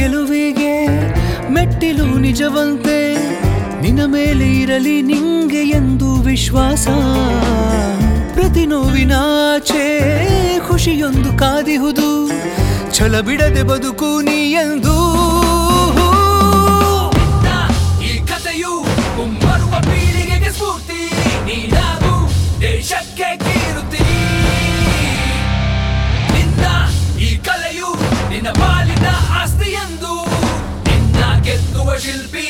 ಗೆಲುವಿಗೆ ಮೆಟ್ಟಿಲು ನಿಜವಂತೆ ನಿನ್ನ ಮೇಲೆ ಇರಲಿ ನಿಂಗೆ ಎಂದು ವಿಶ್ವಾಸ ಪ್ರತಿ ನೋವಿನಾಚೆ ಖುಷಿಯೊಂದು ಕಾದಿಹುದು ಛಲ ಬಿಡದೆ ಬದುಕು ನೀ ಎಂದು ಈ ಕಥೆಯು ಮುಂಬರುವ ಪೀಳಿಗೆಗೆ ಸ್ಫೂರ್ತಿ ನೀನಾಗೂ ದೇಶಕ್ಕೆ ಕೀರುತಿ ನಿನ್ನ ಈ ಕಲೆಯು ನಿನ್ನ ಪಾಲಿನ ಆಸ್ತಿ ಎಂದು ನಿನ್ನ ಗೆದ್ದುವ ಶಿಲ್ಪಿ